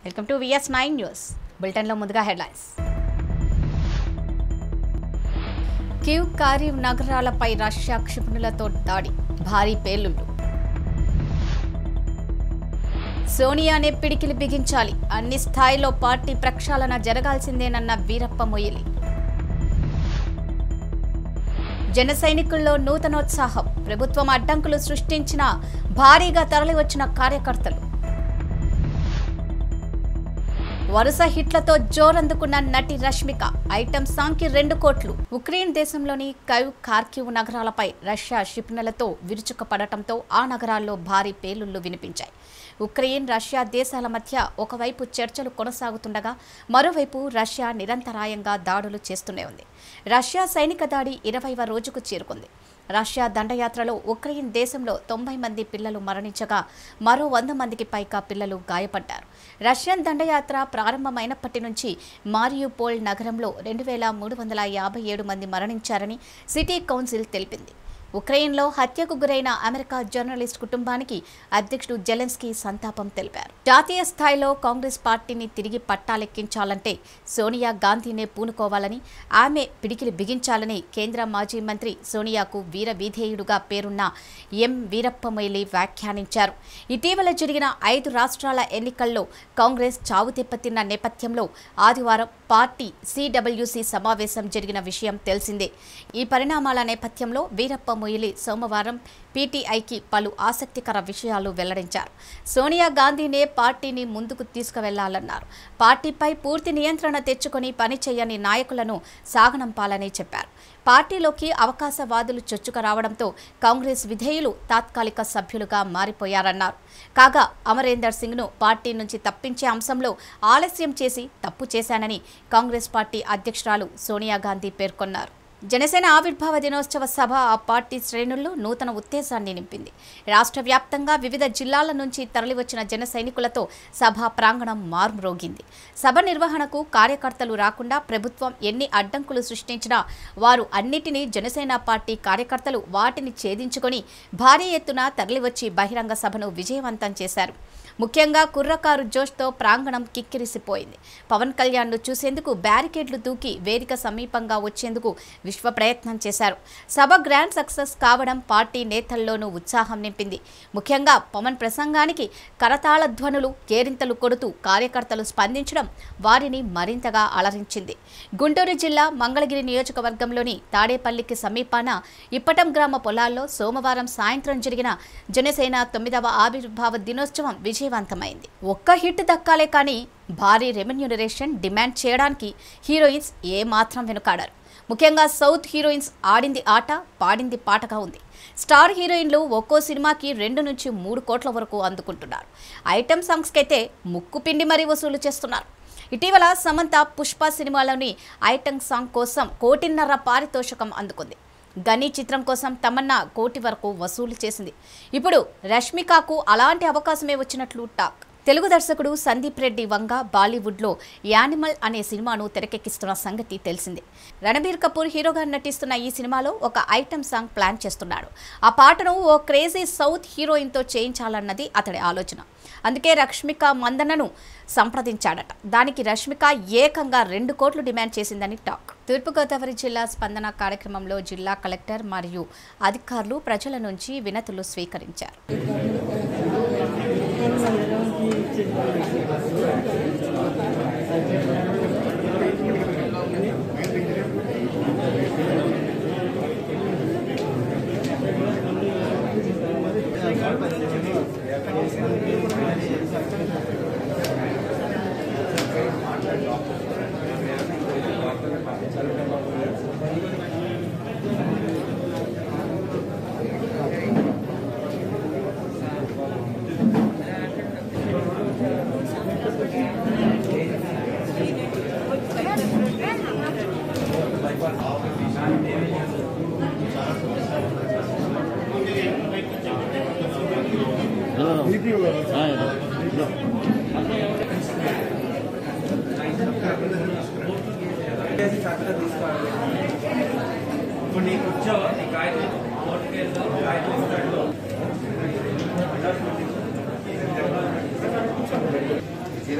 Welcome to VS nine news బులెటిన్లో ముందుగా headlines కివ్ కారివ్ నగరాలపై Russia క్షిపణులతో దాడి భారీ పేలుళ్లు సోనియానే పిడికిలి బిగించాలి అన్ని స్థాయిలో పార్టీ ప్రక్షాళన జరగాల్సిందేనన్న వీరప్ప మొయ్యలి జన సైనికుల్లో నూతనోత్సాహం ప్రభుత్వం అడ్డంకులు సృష్టించిన భారీగా తరలివచ్చిన కార్యకర్తలు వరుస హిట్లతో జోరందుకున్న నటి రష్మిక ఐటమ్ సాంగ్కి రెండు కోట్లు ఉక్రెయిన్ దేశంలోని కైవ్ కార్కివ్ నగరాలపై రష్యా క్షిపణులతో విరుచుకుపడటంతో ఆ నగరాల్లో భారీ పేలుళ్లు వినిపించాయి ఉక్రెయిన్ రష్యా దేశాల మధ్య ఒకవైపు చర్చలు కొనసాగుతుండగా మరోవైపు రష్యా నిరంతరాయంగా దాడులు చేస్తూనే ఉంది రష్యా సైనిక దాడి ఇరవైవ రోజుకు చేరుకుంది రష్యా దండయాత్రలో ఉక్రెయిన్ దేశంలో తొంభై మంది పిల్లలు మరణించగా మరో వంద మందికి పైగా పిల్లలు గాయపడ్డారు రష్యన్ దండయాత్ర ప్రారంభమైనప్పటి నుంచి మారియుపోల్ నగరంలో రెండు వేల మూడు వందల యాభై ఏడు మంది మరణించారని సిటీ కౌన్సిల్ తెలిపింది ఉక్రెయిన్లో హత్యకు గురైన అమెరికా జర్నలిస్ట్ కుటుంబానికి అధ్యక్షుడు జెలెన్స్కీ సంతాపం తెలిపారు జాతీయ స్థాయిలో కాంగ్రెస్ పార్టీని తిరిగి పట్టాలెక్కించాలంటే సోనియా గాంధీనే పూనుకోవాలని ఆమె పిడికిలి బిగించాలని కేంద్ర మాజీ మంత్రి సోనియాకు వీర విధేయుడుగా పేరున్న ఎం వీరప్పమొయిలి వ్యాఖ్యానించారు ఇటీవల జరిగిన ఐదు రాష్ట్రాల ఎన్నికల్లో కాంగ్రెస్ చావు దెబ్బతిన్న నేపథ్యంలో ఆదివారం పార్టీ సిడబ్ల్యూసీ సమావేశం జరిగిన విషయం తెలిసిందే ఈ పరిణామాల నేపథ్యంలో వీరప్ప మొయిలి సోమవారం పీటీఐకి పలు ఆసక్తికర విషయాలు వెల్లడించారు సోనియా గాంధీనే పార్టీని ముందుకు తీసుకువెళ్లాలన్నారు పార్టీపై పూర్తి నియంత్రణ తెచ్చుకొని పనిచేయని నాయకులను సాగనంపాలని చెప్పారు పార్టీలోకి అవకాశవాదులు చొచ్చుక రావడంతో కాంగ్రెస్ విధేయులు తాత్కాలిక సభ్యులుగా మారిపోయారన్నారు కాగా అమరేందర్ సింగ్ను పార్టీ నుంచి తప్పించే అంశంలో ఆలస్యం చేసి తప్పు చేశానని కాంగ్రెస్ పార్టీ అధ్యక్షురాలు సోనియా గాంధీ పేర్కొన్నారు జనసేన ఆవిర్భావ దినోత్సవ సభ ఆ పార్టీ శ్రేణుల్లో నూతన ఉత్తేజాన్ని నింపింది రాష్ట్ర వ్యాప్తంగా వివిధ జిల్లాల నుంచి తరలివచ్చిన జన సైనికులతో సభ ప్రాంగణం మార్మ్రోగింది సభ నిర్వహణకు కార్యకర్తలు రాకుండా ప్రభుత్వం ఎన్ని అడ్డంకులు సృష్టించినా వారు అన్నిటినీ జనసేన పార్టీ కార్యకర్తలు వాటిని ఛేదించుకొని భారీ ఎత్తున తరలివచ్చి బహిరంగ సభను విజయవంతం చేశారు ముఖ్యంగా కుర్రకారు జోష్తో ప్రాంగణం కిక్కిరిసిపోయింది పవన్ కళ్యాణ్ను చూసేందుకు బ్యారికేడ్లు దూకి వేదిక సమీపంగా వచ్చేందుకు విశ్వ ప్రయత్నం చేశారు సభ గ్రాండ్ సక్సెస్ కావడం పార్టీ నేతల్లోనూ ఉత్సాహం నింపింది ముఖ్యంగా పవన్ ప్రసంగానికి కరతాళ ధ్వనులు కేరింతలు కొడుతూ కార్యకర్తలు స్పందించడం వారిని మరింతగా అలరించింది గుంటూరు జిల్లా మంగళగిరి నియోజకవర్గంలోని తాడేపల్లికి సమీపాన ఇప్పటం గ్రామ పొలాల్లో సోమవారం సాయంత్రం జరిగిన జనసేన తొమ్మిదవ ఆవిర్భావ దినోత్సవం విజయవంతమైంది ఒక్క హిట్ దక్కాలే కానీ భారీ రెమ్యునరేషన్ డిమాండ్ చేయడానికి హీరోయిన్స్ ఏమాత్రం వెనుకాడారు ముఖ్యంగా సౌత్ హీరోయిన్స్ ఆడింది ఆట పాడింది పాటగా ఉంది స్టార్ హీరోయిన్లు ఒక్కో సినిమాకి రెండు నుంచి మూడు కోట్ల వరకు అందుకుంటున్నారు ఐటమ్ సాంగ్స్కి అయితే ముక్కు పిండి మరీ వసూలు చేస్తున్నారు ఇటీవల సమంత పుష్ప సినిమాలోని ఐటమ్ సాంగ్ కోసం కోటిన్నర పారితోషికం అందుకుంది గనీ చిత్రం కోసం తమన్నా కోటి వరకు వసూలు చేసింది ఇప్పుడు రష్మికకు అలాంటి అవకాశమే వచ్చినట్లు టాక్ తెలుగు దర్శకుడు సందీప్ రెడ్డి వంగ బాలీవుడ్లో యానిమల్ అనే సినిమాను తెరకెక్కిస్తున్న సంగతి తెలిసిందే రణబీర్ కపూర్ హీరోగా నటిస్తున్న ఈ సినిమాలో ఒక ఐటమ్ సాంగ్ ప్లాన్ చేస్తున్నాడు ఆ పాటను ఓ క్రేజీ సౌత్ హీరోయిన్తో చేయించాలన్నది అతడి ఆలోచన అందుకే రష్మిక మందనను సంప్రదించాడట దానికి రష్మిక ఏకంగా రెండు కోట్లు డిమాండ్ చేసిందని టాక్ తూర్పుగోదావరి జిల్లా స్పందన కార్యక్రమంలో జిల్లా కలెక్టర్ మరియు అధికారులు ప్రజల నుంచి వినతులు స్వీకరించారు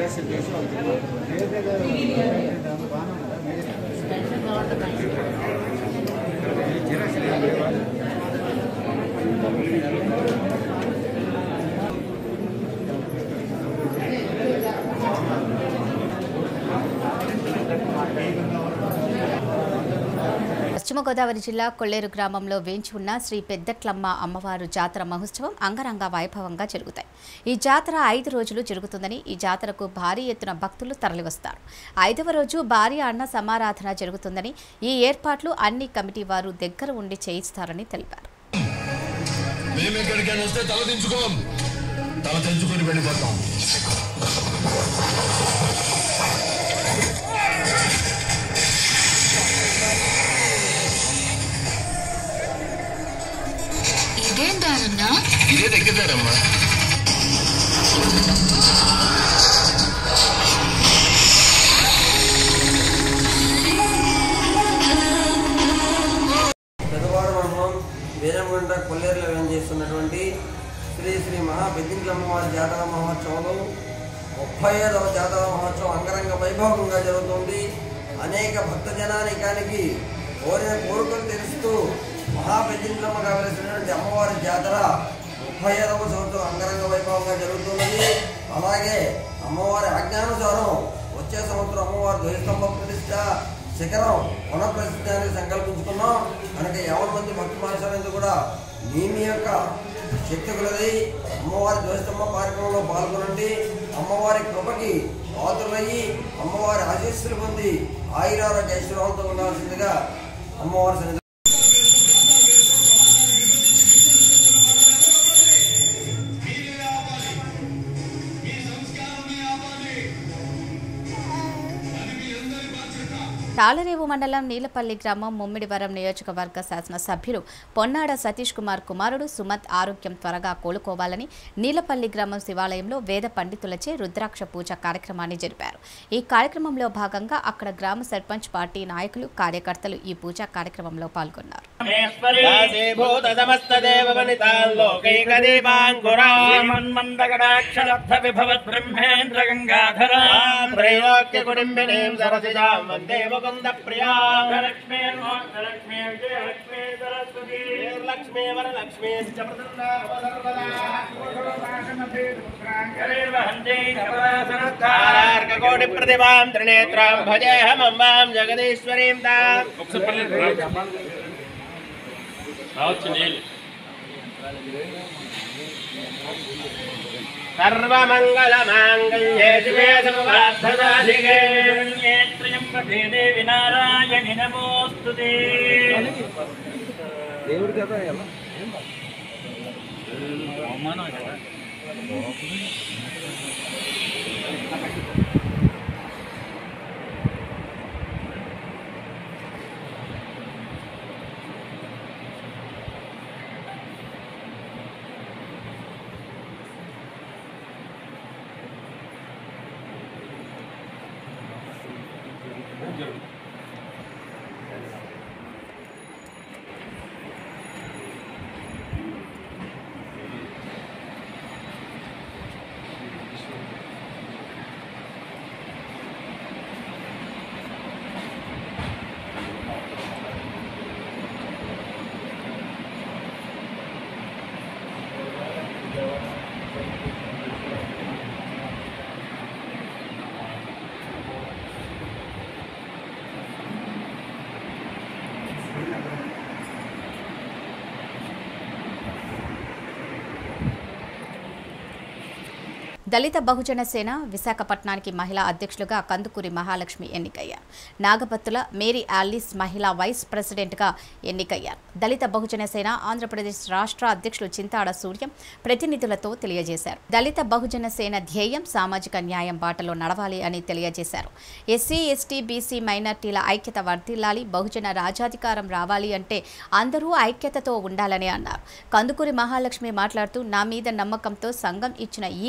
పశ్చిమ గోదావరి జిల్లా కొల్లేరు గ్రామంలో వేంచి ఉన్న శ్రీ పెద్దట్లమ్మ అమ్మవారు జాతర మహోత్సవం అంగరంగ వైభవంగా జరుగుతాయి ఈ జాతర ఐదు రోజులు జరుగుతుందని ఈ జాతరకు భారీ ఎత్తున భక్తులు తరలివస్తారు ఐదవ రోజు భారీ అన్న సమారాధన జరుగుతుందని ఈ ఏర్పాట్లు అన్ని కమిటీ వారు దగ్గర ఉండి చేయిస్తారని తెలిపారు మేము ఎక్కడికైనా వస్తే తల దించుకోం తల తెంచుకొని వెళ్ళిపోతాం ఇదేం దారన్నా ఇదే దగ్గరమ్మా పెదవాడ మండలం వీరమండ కొల్లేరులో వేంచేస్తున్నటువంటి శ్రీ శ్రీ మహా బెద్దింట్ల అమ్మవారి జాతర మహోత్సవంలో ముప్పై ఐదవ జాతర మహోత్సవం అంగరంగ వైభవంగా జరుగుతుంది అనేక భక్త జనానికానికి కోరిన కోరికలు తెలుస్తూ మహా బెద్దింట్లమ్మగా వెలిసినటువంటి అమ్మవారి జాతర ముప్పై ఐదవ సంవత్సరం అంగరంగ వైభవంగా జరుగుతున్నది అలాగే అమ్మవారి ఆజ్ఞానుసారం వచ్చే సంవత్సరం అమ్మవారి ధ్వజస్తంభ ప్రతిష్ట శిఖరం పునఃప్రసిద్ధాన్ని సంకల్పించుకున్నాం కనుక ఎవరి మంది భక్తి మాసాలందు కూడా మీ మీ యొక్క శక్తి కొలది అమ్మవారి ధ్వజస్తంభ కార్యక్రమంలో పాల్గొనండి అమ్మవారి కృపకి పాత్రులయ్యి అమ్మవారి ఆశీస్సులు పొంది ఆయురారోగ్య ఐశ్వర్యంతో ఉండాల్సిందిగా అమ్మవారి సన్నిధి తాళరేవు మండలం నీలపల్లి గ్రామం ముమ్మిడివరం నియోజకవర్గ శాసనసభ్యులు పొన్నాడ సతీష్ కుమార్ కుమారుడు సుమత్ ఆరోగ్యం త్వరగా కోలుకోవాలని నీలపల్లి గ్రామం శివాలయంలో వేద పండితులచే రుద్రాక్ష పూజ కార్యక్రమాన్ని జరిపారు ఈ కార్యక్రమంలో భాగంగా అక్కడ గ్రామ సర్పంచ్ పార్టీ నాయకులు కార్యకర్తలు ఈ పూజా కార్యక్రమంలో పాల్గొన్నారు त्रैलोक्यकुटुम्बिनीं सरसिजां वन्दे मुकुन्दप्रियां लक्ष्मी वरलक्ष्मी च प्रदार्ककोटिप्रतिभां त्रिनेत्रां भजेऽहमम्बां जगदीश्वरीं ताम् सर्वमङ्गलमाङ्गल्ये शिवे सर्वार्थसाधिके त्र्यम्बके देवि नारायणि नमोऽस्तु ते దళిత బహుజన సేన విశాఖపట్నానికి మహిళా అధ్యక్షులుగా కందుకూరి మహాలక్ష్మి ఎన్నికయ్యారు నాగపత్తుల మేరీ ఆలిస్ మహిళా వైస్ ప్రెసిడెంట్గా ఎన్నికయ్యారు దళిత బహుజన సేన ఆంధ్రప్రదేశ్ రాష్ట్ర అధ్యక్షులు చింతాడ సూర్యం ప్రతినిధులతో తెలియజేశారు దళిత బహుజన సేన ధ్యేయం సామాజిక న్యాయం బాటలో నడవాలి అని తెలియజేశారు ఎస్సీ ఎస్టీ బీసీ మైనార్టీల ఐక్యత వర్ధిల్లాలి బహుజన రాజాధికారం రావాలి అంటే అందరూ ఐక్యతతో ఉండాలని అన్నారు కందుకూరి మహాలక్ష్మి మాట్లాడుతూ నా మీద నమ్మకంతో సంఘం ఇచ్చిన ఈ దళిత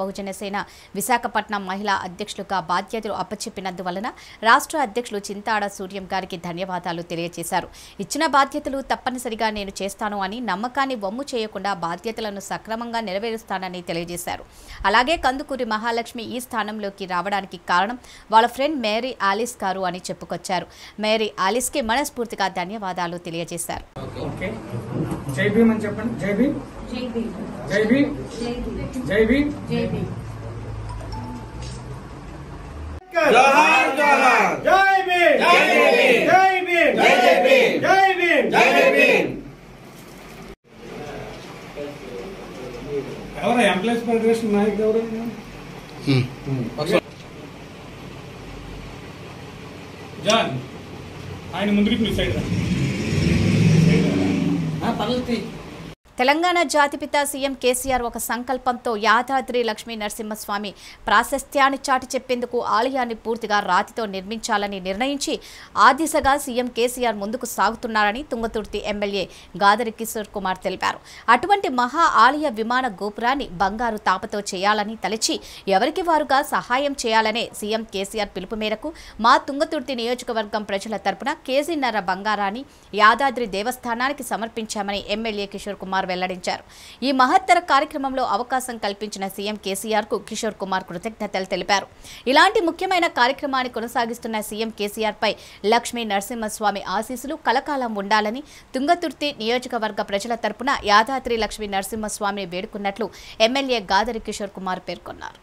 బహుజన సేన విశాఖపట్నం మహిళా అధ్యక్షులుగా బాధ్యతలు అప్పచెప్పినందువలన రాష్ట్ర అధ్యక్షులు చింతాడ సూర్యం గారికి ధన్యవాదాలు తెలియజేశారు ఇచ్చిన బాధ్యతలు తప్పనిసరిగా నేను చేస్తాను అని నమ్మకాన్ని వమ్ము చేయకుండా బాధ్యతలను సక్రమంగా నెరవేరుస్తానని తెలియజేశారు అలాగే కందుకూరి మహాలక్ష్మి ఈ స్థానంలోకి రావడానికి కారణం వాళ్ళ ఫ్రెండ్ మేరీ ఆలిస్ గారు అని చెప్పుకొచ్చారు మేరీ ఆలిస్కి మనస్ఫూర్తిగా ధన్యవాదాలు తెలియజేశారు ఓకే జై భీమ్ అని చెప్పండి జై భీమ్ జై భీమ్ జై భీమ్ జై భీమ్ జై భీమ్ జై భీమ్ జై భీమ్ జై భీమ్ ఎవరు ఎంప్లాయీస్ ఫెడరేషన్ నాయకులు ఎవరు జాన్ ఆయన ముందుకు మీ సైడ్ రా తెలంగాణ జాతిపిత సీఎం కేసీఆర్ ఒక సంకల్పంతో యాదాద్రి లక్ష్మీ నరసింహస్వామి ప్రాశస్త్యాన్ని చాటి చెప్పేందుకు ఆలయాన్ని పూర్తిగా రాతితో నిర్మించాలని నిర్ణయించి ఆ దిశగా సీఎం కేసీఆర్ ముందుకు సాగుతున్నారని తుంగతుర్తి ఎమ్మెల్యే గాదరి కిషోర్ కుమార్ తెలిపారు అటువంటి మహా ఆలయ విమాన గోపురాన్ని బంగారు తాపతో చేయాలని తలచి ఎవరికి వారుగా సహాయం చేయాలనే సీఎం కేసీఆర్ పిలుపు మేరకు మా తుంగతుర్తి నియోజకవర్గం ప్రజల తరపున కేజీన్నర బంగారాన్ని యాదాద్రి దేవస్థానానికి సమర్పించామని ఎమ్మెల్యే కిషోర్ కుమార్ వెల్లడించారు ఈ మహత్తర కార్యక్రమంలో అవకాశం కల్పించిన సీఎం కేసీఆర్ కు కిషోర్ కుమార్ కృతజ్ఞతలు తెలిపారు ఇలాంటి ముఖ్యమైన కార్యక్రమాన్ని కొనసాగిస్తున్న సీఎం కేసీఆర్ పై లక్ష్మీ నరసింహస్వామి ఆశీస్సులు కలకాలం ఉండాలని తుంగతుర్తి నియోజకవర్గ ప్రజల తరపున యాదాద్రి లక్ష్మీ నరసింహస్వామిని వేడుకున్నట్లు ఎమ్మెల్యే గాదరి కిషోర్ కుమార్ పేర్కొన్నారు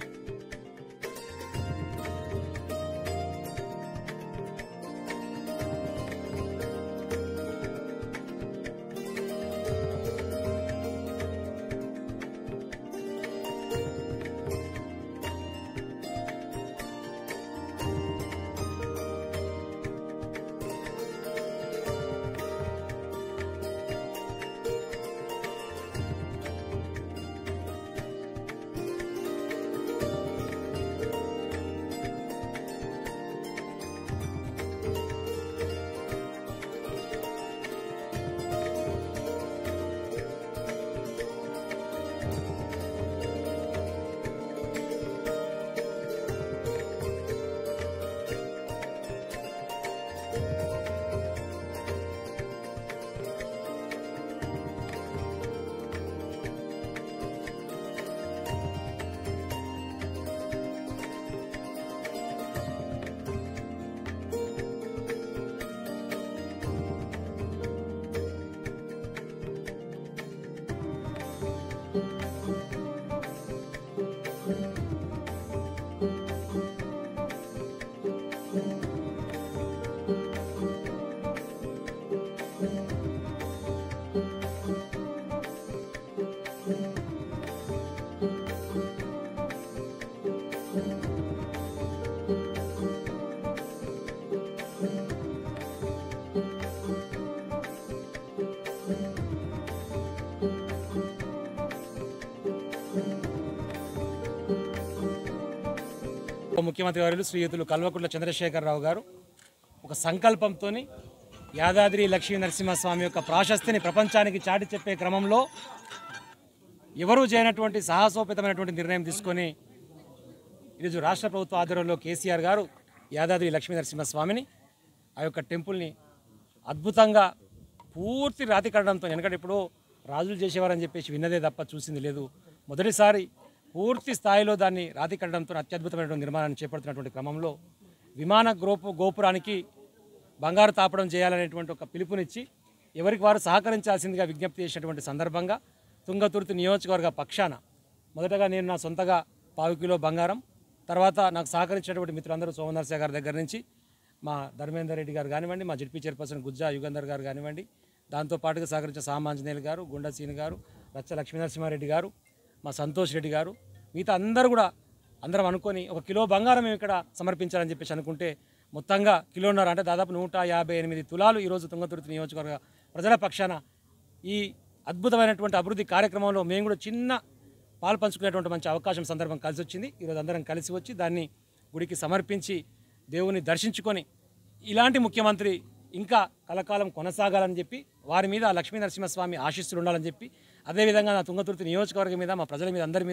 ముఖ్యమంత్రి వర్యులు శ్రీయుతులు కల్వకుంట్ల చంద్రశేఖరరావు గారు ఒక సంకల్పంతో యాదాద్రి లక్ష్మీ నరసింహస్వామి యొక్క ప్రాశస్తిని ప్రపంచానికి చాటి చెప్పే క్రమంలో ఎవరూ చేయనటువంటి సాహసోపేతమైనటువంటి నిర్ణయం తీసుకొని ఈరోజు రాష్ట్ర ప్రభుత్వ ఆధ్వర్యంలో కేసీఆర్ గారు యాదాద్రి లక్ష్మీ నరసింహస్వామిని ఆ యొక్క టెంపుల్ని అద్భుతంగా పూర్తి రాతి కట్టడంతో ఎందుకంటే ఇప్పుడు రాజులు చేసేవారని చెప్పేసి విన్నదే తప్ప చూసింది లేదు మొదటిసారి పూర్తి స్థాయిలో దాన్ని రాతి కట్టడంతో అత్యద్భుతమైనటువంటి నిర్మాణాన్ని చేపడుతున్నటువంటి క్రమంలో విమాన గోపు గోపురానికి బంగారు తాపడం చేయాలనేటువంటి ఒక పిలుపునిచ్చి ఎవరికి వారు సహకరించాల్సిందిగా విజ్ఞప్తి చేసినటువంటి సందర్భంగా తుంగతుర్తి నియోజకవర్గ పక్షాన మొదటగా నేను నా సొంతగా పావు కిలో బంగారం తర్వాత నాకు సహకరించినటువంటి మిత్రులందరూ సోమనరసయ్య గారి దగ్గర నుంచి మా ధర్మేందర్ రెడ్డి గారు కానివ్వండి మా జడ్పీ చైర్పర్సన్ గుజ్జా యుగంధర్ గారు కానివ్వండి దాంతో పాటుగా సహకరించిన సామాంజనేయులు గారు గుండా సీని గారు రచ్చ లక్ష్మీనరసింహారెడ్డి గారు మా సంతోష్ రెడ్డి గారు మిగతా అందరూ కూడా అందరం అనుకొని ఒక కిలో బంగారం మేము ఇక్కడ సమర్పించాలని చెప్పేసి అనుకుంటే మొత్తంగా కిలోన్నర అంటే దాదాపు నూట యాభై ఎనిమిది తులాలు ఈరోజు తుంగతుర్తి నియోజకవర్గ ప్రజల పక్షాన ఈ అద్భుతమైనటువంటి అభివృద్ధి కార్యక్రమంలో మేము కూడా చిన్న పాలు పంచుకునేటువంటి మంచి అవకాశం సందర్భం కలిసి వచ్చింది ఈరోజు అందరం కలిసి వచ్చి దాన్ని గుడికి సమర్పించి దేవుని దర్శించుకొని ఇలాంటి ముఖ్యమంత్రి ఇంకా కలకాలం కొనసాగాలని చెప్పి వారి మీద లక్ష్మీ నరసింహస్వామి ఆశీస్సులు ఉండాలని చెప్పి అదేవిధంగా నా తుంగతుర్తి నియోజకవర్గం మీద మా ప్రజల మీద అందరి మీద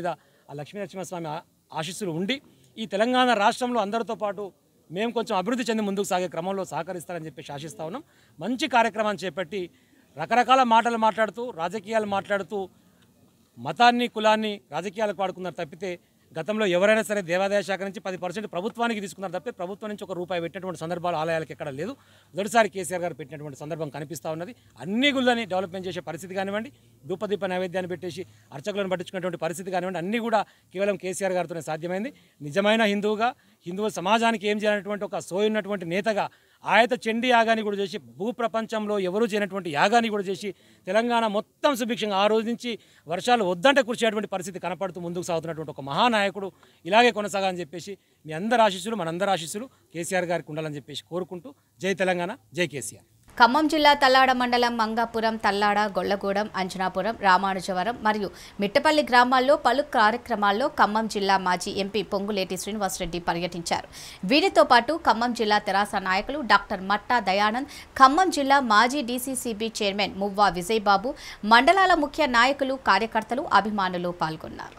ఆ లక్ష్మీ నరసింహస్వామి ఆ- ఆశీస్సులు ఉండి ఈ తెలంగాణ రాష్ట్రంలో అందరితో పాటు మేము కొంచెం అభివృద్ధి చెంది ముందుకు సాగే క్రమంలో సహకరిస్తారని చెప్పి ఆశిస్తా ఉన్నాం మంచి కార్యక్రమాన్ని చేపట్టి రకరకాల మాటలు మాట్లాడుతూ రాజకీయాలు మాట్లాడుతూ మతాన్ని కులాన్ని రాజకీయాలకు వాడుకున్నారు తప్పితే గతంలో ఎవరైనా సరే దేవాదాయ శాఖ నుంచి పది పర్సెంట్ ప్రభుత్వానికి తీసుకున్నారు తప్పితే ప్రభుత్వం నుంచి ఒక రూపాయి పెట్టినటువంటి సందర్భాలు ఆలయాలకు ఎక్కడ లేదు మొదటిసారి కేసీఆర్ గారు పెట్టినటువంటి సందర్భం కనిపిస్తూ ఉన్నది అన్ని గుళ్ళని డెవలప్మెంట్ చేసే పరిస్థితి కానివ్వండి ధూపదీప నైవేద్యాన్ని పెట్టేసి అర్చకులను పట్టించుకునేటువంటి పరిస్థితి కానివ్వండి అన్నీ కూడా కేవలం కేసీఆర్ గారితోనే సాధ్యమైంది నిజమైన హిందువుగా హిందువు సమాజానికి ఏం చేయాలన్నటువంటి ఒక సోయున్నటువంటి నేతగా ఆయత చండీ యాగాన్ని కూడా చేసి భూప్రపంచంలో ఎవరూ చేయనటువంటి యాగాన్ని కూడా చేసి తెలంగాణ మొత్తం సుభిక్షంగా ఆ రోజు నుంచి వర్షాలు వద్దంటే కురిచేటువంటి పరిస్థితి కనపడుతూ ముందుకు సాగుతున్నటువంటి ఒక మహానాయకుడు ఇలాగే కొనసాగాలని చెప్పేసి మీ అందరి ఆశీస్సులు మనందరి ఆశీస్సులు కేసీఆర్ గారికి ఉండాలని చెప్పేసి కోరుకుంటూ జై తెలంగాణ జై కేసీఆర్ ఖమ్మం జిల్లా తల్లాడ మండలం మంగాపురం తల్లాడ గొల్లగూడెం అంజనాపురం రామానుజవరం మరియు మిట్టపల్లి గ్రామాల్లో పలు కార్యక్రమాల్లో ఖమ్మం జిల్లా మాజీ ఎంపీ పొంగులేటి శ్రీనివాసరెడ్డి పర్యటించారు వీరితో పాటు ఖమ్మం జిల్లా తెరాస నాయకులు డాక్టర్ మట్టా దయానంద్ ఖమ్మం జిల్లా మాజీ డీసీసీబీ చైర్మన్ మువ్వా విజయబాబు మండలాల ముఖ్య నాయకులు కార్యకర్తలు అభిమానులు పాల్గొన్నారు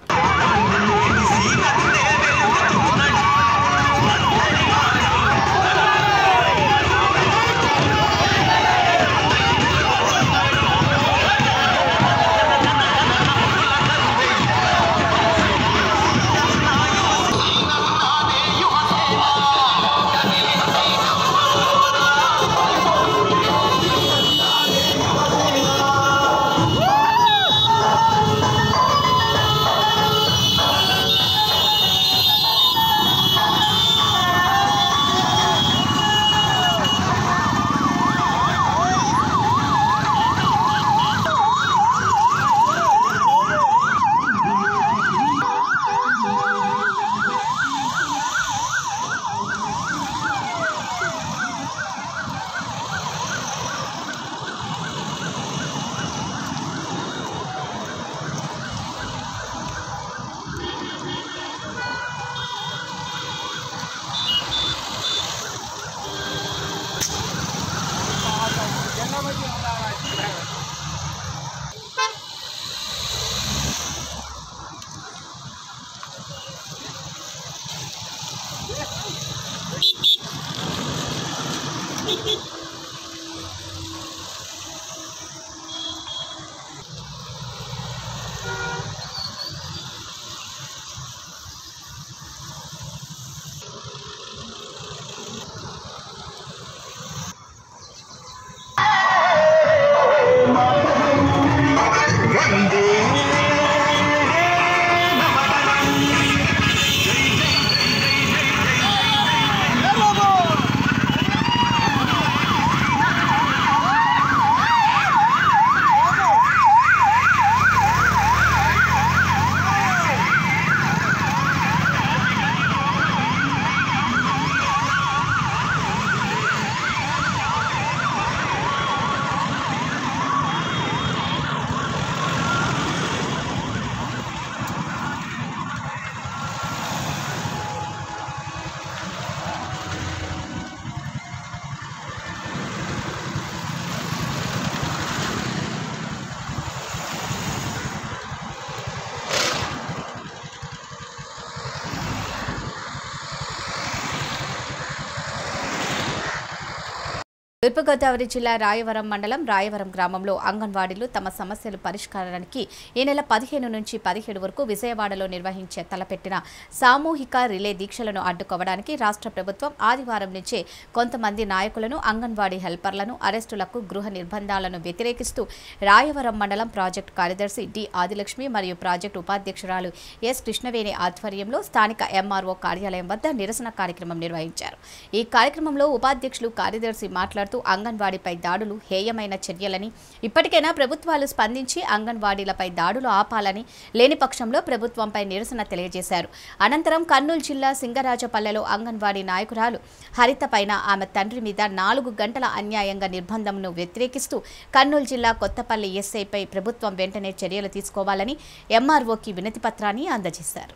తూర్పుగోదావరి జిల్లా రాయవరం మండలం రాయవరం గ్రామంలో అంగన్వాడీలు తమ సమస్యలు పరిష్కారానికి ఈ నెల పదిహేను నుంచి పదిహేడు వరకు విజయవాడలో నిర్వహించే తలపెట్టిన సామూహిక రిలే దీక్షలను అడ్డుకోవడానికి రాష్ట్ర ప్రభుత్వం ఆదివారం నుంచే కొంతమంది నాయకులను అంగన్వాడీ హెల్పర్లను అరెస్టులకు గృహ నిర్బంధాలను వ్యతిరేకిస్తూ రాయవరం మండలం ప్రాజెక్టు కార్యదర్శి డి ఆదిలక్ష్మి మరియు ప్రాజెక్టు ఉపాధ్యక్షురాలు ఎస్ కృష్ణవేణి ఆధ్వర్యంలో స్థానిక ఎంఆర్ఓ కార్యాలయం వద్ద నిరసన కార్యక్రమం నిర్వహించారు ఈ కార్యక్రమంలో ఉపాధ్యక్షులు కార్యదర్శి మాట్లాడుతూ అంగన్వాడీపై దాడులు హేయమైన చర్యలని ఇప్పటికైనా ప్రభుత్వాలు స్పందించి అంగన్వాడీలపై దాడులు ఆపాలని లేని పక్షంలో ప్రభుత్వంపై నిరసన తెలియజేశారు అనంతరం కర్నూలు జిల్లా సింగరాజపల్లెలో అంగన్వాడీ నాయకురాలు హరిత పైన ఆమె తండ్రి మీద నాలుగు గంటల అన్యాయంగా నిర్బంధంను వ్యతిరేకిస్తూ కర్నూలు జిల్లా కొత్తపల్లి ఎస్ఐపై ప్రభుత్వం వెంటనే చర్యలు తీసుకోవాలని ఎంఆర్ఓకి వినతి పత్రాన్ని అందజేశారు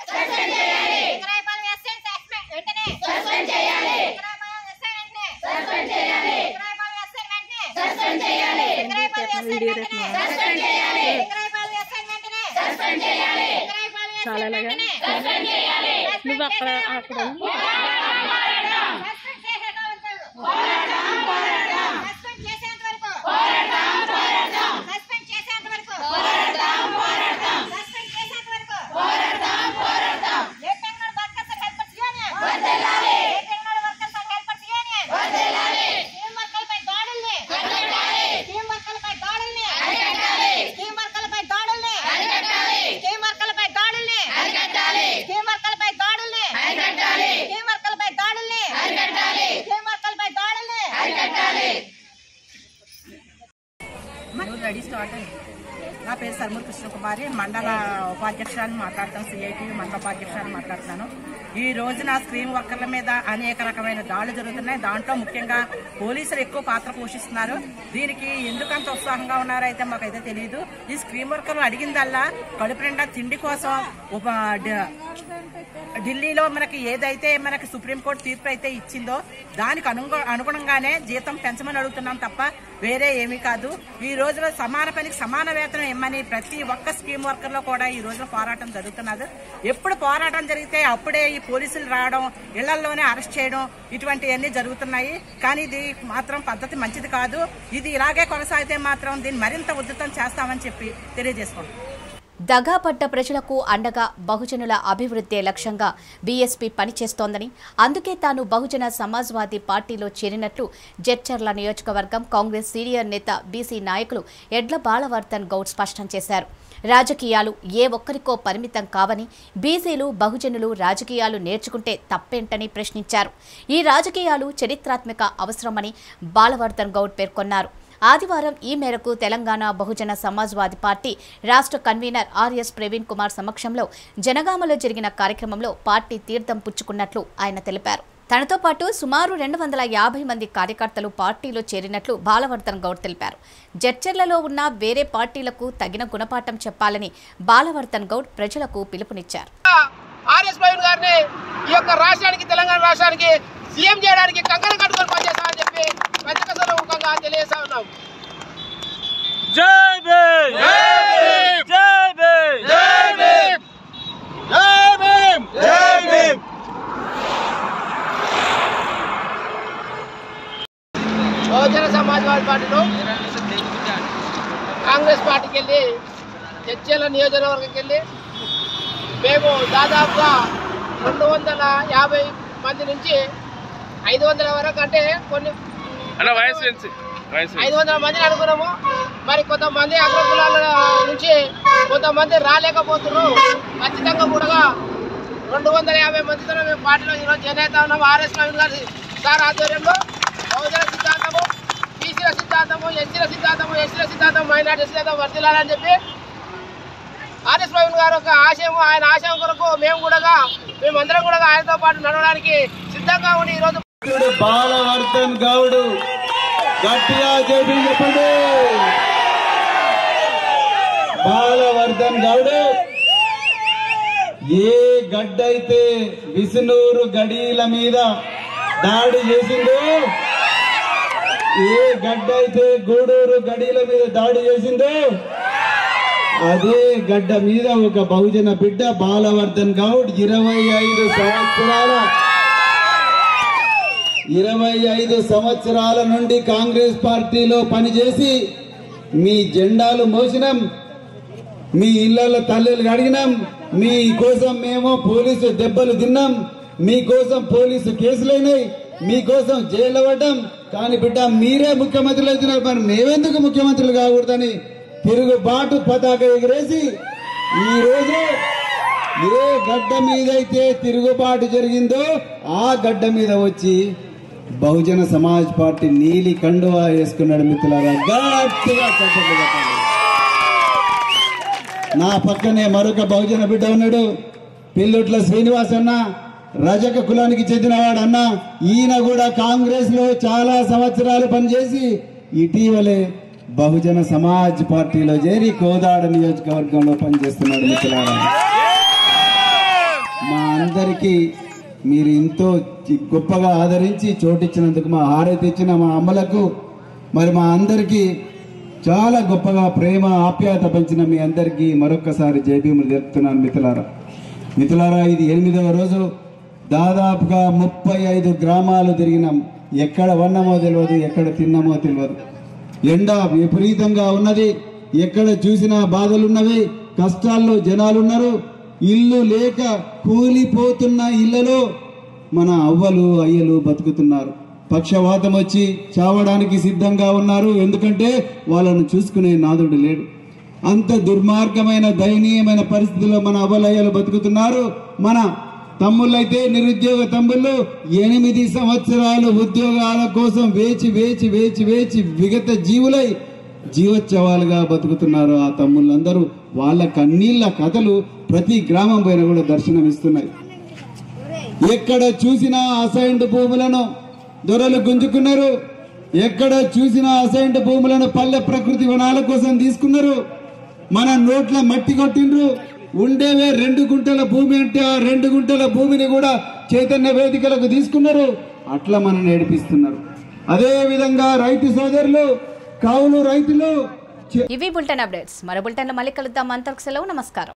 విక్రయపాలెం ఎస్ఐ సస్పెండ్ వెంటనే సస్పెండ్ చేయాలి విక్రయపాలెం ఎస్ఐ వెంటనే చాలా అలాగా నువ్వు అక్కడ అక్కడ ఉండు. నువ్వు రెడీ స్టార్ట్ అయింది నా పేరు సర్మూర్ కృష్ణకుమారి మండల ఉపాధ్యక్షురాన్ని మాట్లాడతాను సిఐటి మండల ఉపాధ్యక్షురాన్ని మాట్లాడుతాను ఈ రోజున స్క్రీన్ వర్కర్ల మీద అనేక రకమైన దాడులు జరుగుతున్నాయి దాంట్లో ముఖ్యంగా పోలీసులు ఎక్కువ పాత్ర పోషిస్తున్నారు దీనికి ఎందుకంత ఉత్సాహంగా ఉన్నారో అయితే మాకైతే తెలియదు ఈ స్క్రీన్ వర్కర్లు అడిగిందల్లా కడుపు నిండా తిండి కోసం ఉప డ- ఢిల్లీలో మనకి ఏదైతే మనకి సుప్రీంకోర్టు తీర్పు అయితే ఇచ్చిందో దానికి అనుగు అనుగుణంగానే జీతం పెంచమని అడుగుతున్నాం తప్ప వేరే ఏమీ కాదు ఈ రోజులో సమాన పనికి సమాన వేతనం ఇమ్మని ప్రతి ఒక్క స్కీమ్ వర్కర్ లో కూడా ఈ రోజున పోరాటం జరుగుతున్నది ఎప్పుడు పోరాటం జరిగితే అప్పుడే ఈ పోలీసులు రావడం ఇళ్లలోనే అరెస్ట్ చేయడం ఇటువంటివన్నీ జరుగుతున్నాయి కానీ ఇది మాత్రం పద్ధతి మంచిది కాదు ఇది ఇలాగే కొనసాగితే మాత్రం దీన్ని మరింత ఉధృతం చేస్తామని చెప్పి తెలియజేసుకుంటాం దగాపడ్డ ప్రజలకు అండగా బహుజనుల అభివృద్ధే లక్ష్యంగా బీఎస్పీ పనిచేస్తోందని అందుకే తాను బహుజన సమాజ్వాదీ పార్టీలో చేరినట్లు జడ్చర్ల నియోజకవర్గం కాంగ్రెస్ సీనియర్ నేత బీసీ నాయకులు ఎడ్ల బాలవర్ధన్ గౌడ్ స్పష్టం చేశారు రాజకీయాలు ఏ ఒక్కరికో పరిమితం కావని బీసీలు బహుజనులు రాజకీయాలు నేర్చుకుంటే తప్పేంటని ప్రశ్నించారు ఈ రాజకీయాలు చరిత్రాత్మక అవసరమని బాలవర్ధన్ గౌడ్ పేర్కొన్నారు ఆదివారం ఈ మేరకు తెలంగాణ బహుజన సమాజ్వాదీ పార్టీ రాష్ట్ర కన్వీనర్ ఆర్ఎస్ ప్రవీణ్ కుమార్ సమక్షంలో జనగామలో జరిగిన కార్యక్రమంలో పార్టీ తీర్థం పుచ్చుకున్నట్లు ఆయన తెలిపారు తనతో పాటు సుమారు రెండు వందల యాభై మంది కార్యకర్తలు పార్టీలో చేరినట్లు బాలవర్ధన్ గౌడ్ తెలిపారు జడ్చర్లలో ఉన్న వేరే పార్టీలకు తగిన గుణపాఠం చెప్పాలని బాలవర్ధన్ గౌడ్ ప్రజలకు పిలుపునిచ్చారు ఆర్ఎస్ ప్రవీణ్ గారిని ఈ యొక్క రాష్ట్రానికి తెలంగాణ రాష్ట్రానికి సీఎం చేయడానికి కంకణం కట్టుకొని పనిచేస్తామని చెప్పి పత్రిక ముఖంగా తెలియజేస్తా ఉన్నాం జై భీమ్ జై భీమ్ జై భీమ్ జై భీమ్ జై భీమ్ బహుజన సమాజ్వాదీ పార్టీలో కాంగ్రెస్ పార్టీకి వెళ్ళి చర్చల నియోజకవర్గంకి వెళ్ళి మేము దాదాపుగా రెండు వందల యాభై మంది నుంచి ఐదు వందల వరకు అంటే కొన్ని అన్న వయసు నుంచి వయసు ఐదు వందల మందిని అనుకున్నాము మరి కొంతమంది అగ్రకులాల నుంచి కొంతమంది రాలేకపోతున్నారు ఖచ్చితంగా కూడా రెండు వందల యాభై మందితో మేము పార్టీలో ఈరోజు చేనేత ఉన్నాము ఆర్ఎస్ నవీన్ గారి సార్ ఆధ్వర్యంలో బహుజన సిద్ధాంతము బీసీల సిద్ధాంతము ఎస్సీల సిద్ధాంతము ఎస్సీల సిద్ధాంతం మైనార్టీ సిద్ధాంతం వర్తిల్లాలని చెప్పి ఆర్ఎస్ ప్రవీణ్ గారు ఒక ఆశయం ఆయన ఆశయం కొరకు మేము కూడా మేమందరం కూడా ఆయనతో పాటు నడవడానికి సిద్ధంగా ఉండి ఈరోజు బాలవర్ధన్ గౌడ్ గట్టిగా చెప్పి చెప్పండి బాలవర్ధన్ గౌడ్ ఏ గడ్డైతే విసునూరు గడీల మీద దాడి చేసిందో ఏ గడ్డైతే గూడూరు గడీల మీద దాడి చేసిందో అదే గడ్డ మీద ఒక బహుజన బిడ్డ బాలవర్ధన్ గౌడ్ ఇరవై ఐదు సంవత్సరాల ఇరవై ఐదు సంవత్సరాల నుండి కాంగ్రెస్ పార్టీలో పనిచేసి మీ జెండాలు మోసినాం మీ ఇళ్లలో తల్లులు అడిగినాం మీ కోసం మేము పోలీసు దెబ్బలు తిన్నాం మీకోసం పోలీసు కేసులైనాయి మీకోసం జైలు పడ్డాం కానీ బిడ్డ మీరే ముఖ్యమంత్రులు అవుతున్నారు మరి మేమెందుకు ముఖ్యమంత్రులు కాకూడదని తిరుగుబాటు పతాక ఎగిరేసి ఈ రోజు ఏ గడ్డ మీద అయితే తిరుగుబాటు జరిగిందో ఆ గడ్డ మీద వచ్చి బహుజన సమాజ్ పార్టీ నీలి కండువా వేసుకున్నాడు మిత్రులారా గట్టిగా చప్పట్లు కొట్టండి. నా పక్కనే మరొక బహుజన బిడ్డ ఉన్నాడు పిల్లుట్ల శ్రీనివాస్ అన్న రజక కులానికి చెందినవాడు అన్న ఈయన కూడా కాంగ్రెస్ లో చాలా సంవత్సరాలు పనిచేసి ఇటీవలే బహుజన సమాజ్ పార్టీలో చేరి కోదాడ నియోజకవర్గంలో పనిచేస్తున్నాడు మిత్రులారా మా అందరికీ మీరు ఎంతో చి- గొప్పగా ఆదరించి చోటిచ్చినందుకు మా హారతి ఇచ్చిన మా అమ్మలకు మరి మా అందరికీ చాలా గొప్పగా ప్రేమ ఆప్యాయత పెంచిన మీ అందరికీ మరొక్కసారి జైభీములు జరుపుతున్నాను మిత్రులారా మిత్రులారా ఇది ఎనిమిదవ రోజు దాదాపుగా ముప్పై ఐదు గ్రామాలు తిరిగినాం ఎక్కడ వన్నమో తెలియదు ఎక్కడ తిన్నామో తెలియదు ఎండ విపరీతంగా ఉన్నది ఎక్కడ చూసినా బాధలున్నవి కష్టాల్లో జనాలున్నారు ఇల్లు లేక కూలిపోతున్న ఇళ్లలో మన అవ్వలు అయ్యలు బతుకుతున్నారు పక్షవాతం వచ్చి చావడానికి సిద్ధంగా ఉన్నారు ఎందుకంటే వాళ్ళను చూసుకునే నాదుడు లేడు అంత దుర్మార్గమైన దయనీయమైన పరిస్థితుల్లో మన అవ్వలయ్యలు బతుకుతున్నారు మన తమ్ముళ్ళైతే నిరుద్యోగ తమ్ముళ్ళు ఎనిమిది సంవత్సరాలు ఉద్యోగాల కోసం వేచి వేచి వేచి వేచి విగత జీవులై జీవోత్సవాలుగా బతుకుతున్నారు ఆ తమ్ముళ్ళందరూ వాళ్ళ కన్నీళ్ళ కథలు ప్రతి గ్రామం పైన కూడా దర్శనమిస్తున్నాయి ఎక్కడ చూసినా అసైన్డ్ భూములను దొరలు గుంజుకున్నారు ఎక్కడ చూసినా అసైన్డ్ భూములను పల్లె ప్రకృతి వనాల కోసం తీసుకున్నారు మన నోట్ల మట్టి కొట్టిండ్రు ఉండేవే రెండు గుంటల భూమి అంటే ఆ రెండు గుంటల భూమిని కూడా చైతన్య వేదికలకు తీసుకున్నారు అట్లా మనం నేర్పిస్తున్నారు అదే విధంగా రైతు సోదరులు కౌలు రైతులు ఇవి బులెటిన్ అప్డేట్స్ మరో బులెటిన్లో మళ్ళీ కలుద్దాం అంతకు సెలవు నమస్కారం